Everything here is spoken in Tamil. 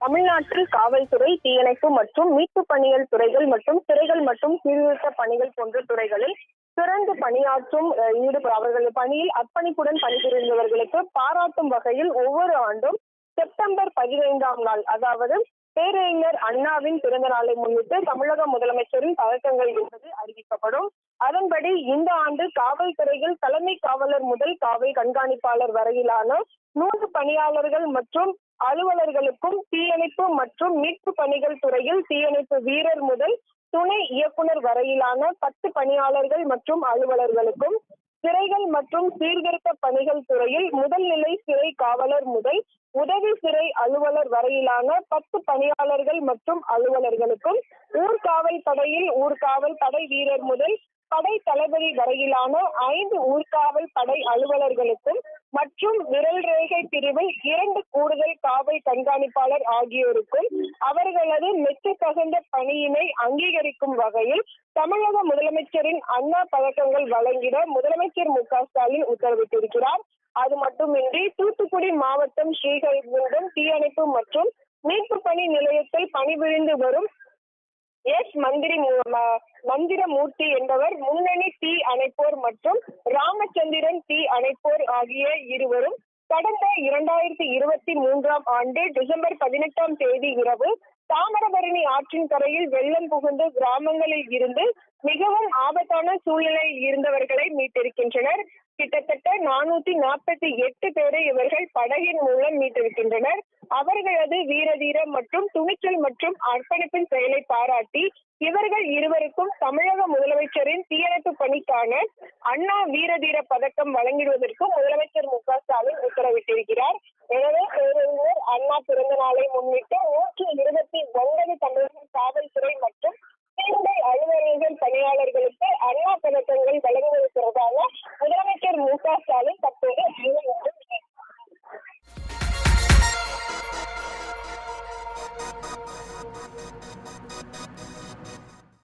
தமிழ்நாட்டில் காவல்துறை தீயணைப்பு மற்றும் மீட்பு பணிகள் துறைகள் மற்றும் சிறைகள் மற்றும் சீர்திருத்த பணிகள் போன்ற துறைகளில் சிறந்து பணியாற்றும் அஹ், ஈடுப அவர்கள் பணியில் அர்ப்பணிப்புடன் பணிபுரிந்தவர்களுக்கு பாராட்டும் வகையில் ஒவ்வொரு ஆண்டும் செப்டம்பர் பதினைந்தாம் நாள் அதாவது பேரறிஞர் அண்ணாவின் பிறந்த நாளை முன்னிட்டு தமிழக முதலமைச்சரின் பதக்கங்கள் என்பது அறிவிக்கப்படும் அதன்படி இந்த ஆண்டு காவல்துறையில் தலைமை காவலர் முதல் காவல் கண்காணிப்பாளர் வரையிலான நூறு பணியாளர்கள் மற்றும் அலுவலர்களுக்கும் தீயணைப்பு மற்றும் மீட்பு பணிகள் துறையில் தீயணைப்பு வீரர் முதல் துணை இயக்குனர் வரையிலான பத்து பணியாளர்கள் மற்றும் அலுவலர்களுக்கும் சிறைகள் மற்றும் சீர்திருத்த பணிகள் துறையில் முதல்நிலை சிறை காவலர் முதல் உதவி சிறை அலுவலர் வரையிலான பத்து பணியாளர்கள் மற்றும் அலுவலர்களுக்கும் ஊர்காவல் படையில் ஊர்காவல் படை வீரர் முதல் படை தளபதி வரையிலான ஐந்து ஊர்காவல் படை அலுவலர்களுக்கும் மற்றும் விரல் ரேகை பிரிவில் இரண்டு கூடுதல் காவல் கண்காணிப்பாளர் ஆகியோருக்கும் அவர்களது மெச்சத்தகுந்த பணியினை அங்கீகரிக்கும் வகையில் தமிழக முதலமைச்சரின் அண்ணா பதக்கங்கள் வழங்கிட முதலமைச்சர் மு க ஸ்டாலின் உத்தரவிட்டிருக்கிறார் அது மட்டுமின்றி தூத்துக்குடி மாவட்டம் ஸ்ரீஹரிகுண்டம் தீயணைப்பு மற்றும் மீட்பு பணி நிலையத்தில் பணிபுரிந்து வரும் எஸ் மந்திரி மு- ம- மந்திரமூர்த்தி என்பவர் முன்னணி தீ அணைப்போர் மற்றும் ராமச்சந்திரன் தீ அணைப்போர் ஆகிய இருவரும் கடந்த இரண்டாயிரத்தி இருபத்தி மூன்றாம் ஆண்டு டிசம்பர் பதினெட்டாம் தேதி இரவு தாமிரபரணி ஆற்றின் கரையில் வெள்ளம் புகுந்து கிராமங்களில் இருந்து மிகவும் ஆபத்தான சூழ்நிலையில் இருந்தவர்களை மீட்டிருக்கின்றனர் கிட்டத்தட்ட நானூத்தி நாற்பத்தி எட்டு பேரை இவர்கள் படகின் மூலம் மீட்டிருக்கின்றனர் அவர்களது வீரதீர மற்றும் துணிச்சல் மற்றும் அர்ப்பணிப்பின் செயலை பாராட்டி இவர்கள் இருவருக்கும் தமிழக முதலமைச்சரின் தீயணைப்பு பணிக்கான அண்ணா வீரதீர பதக்கம் வழங்கிடுவதற்கும் முதலமைச்சர் மு க ஸ்டாலின் உத்தரவிட்டிருக்கிறார் எனவே பேரறிஞர் அண்ணா பிறந்த நாளை முன்னிட்டு நூற்றி இருபத்தி ஒன்பது தமிழக காவல்துறை மற்றும் சீருடை அலுவலர்கள் பணியாளர்களுக்கு அண்ணா பதக்கங்கள் வழங்குவதற்காக முதலமைச்சர் மு க ஸ்டாலின்